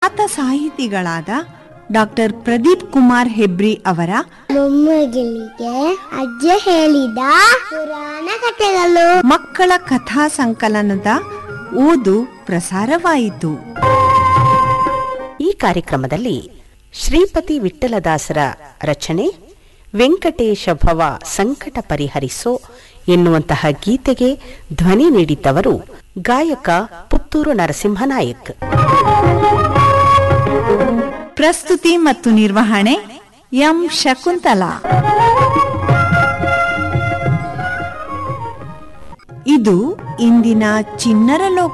ಖ್ಯಾತ ಸಾಹಿತಿಗಳಾದ ಡಾಕ್ಟರ್ ಪ್ರದೀಪ್ ಕುಮಾರ್ ಹೆಬ್ರಿ ಅವರ ಮೊಮ್ಮಗಳಿಗೆ ಅಜ್ಜ ಹೇಳಿದ ಪುರಾಣ ಕಥೆಗಳು ಮಕ್ಕಳ ಕಥಾ ಸಂಕಲನದ ಓದು ಪ್ರಸಾರವಾಯಿತು ಈ ಕಾರ್ಯಕ್ರಮದಲ್ಲಿ ಶ್ರೀಪತಿ ವಿಠ್ಠಲದಾಸರ ರಚನೆ ವೆಂಕಟೇಶ ಭವ ಸಂಕಟ ಪರಿಹರಿಸೋ ಎನ್ನುವಂತಹ ಗೀತೆಗೆ ಧ್ವನಿ ನೀಡಿದ್ದವರು ಗಾಯಕ ಪುತ್ತೂರು ನರಸಿಂಹನಾಯಕ್ ಪ್ರಸ್ತುತಿ ಮತ್ತು ನಿರ್ವಹಣೆ ಎಂ ಶಕುಂತಲಾ ಇದು ಇಂದಿನ ಚಿಣ್ಣರ ಲೋಕ